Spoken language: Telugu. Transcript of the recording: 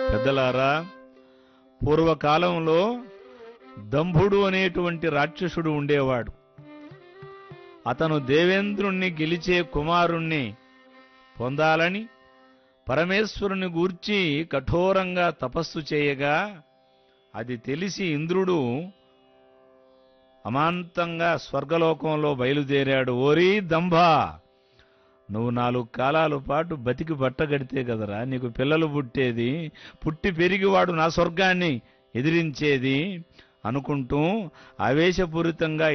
పెద్దలారా పూర్వకాలంలో దంభుడు అనేటువంటి రాక్షసుడు ఉండేవాడు అతను దేవేంద్రుణ్ణి గెలిచే కుమారుణ్ణి పొందాలని పరమేశ్వరుని గూర్చి కఠోరంగా తపస్సు చేయగా అది తెలిసి ఇంద్రుడు అమాంతంగా స్వర్గలోకంలో బయలుదేరాడు ఓరి దంభా నువ్వు నాలుగు కాలాల పాటు బతికి బట్టగడితే కదరా నీకు పిల్లలు పుట్టేది పుట్టి పెరిగి వాడు నా స్వర్గాన్ని ఎదిరించేది అనుకుంటూ ఆవేశపూరితంగా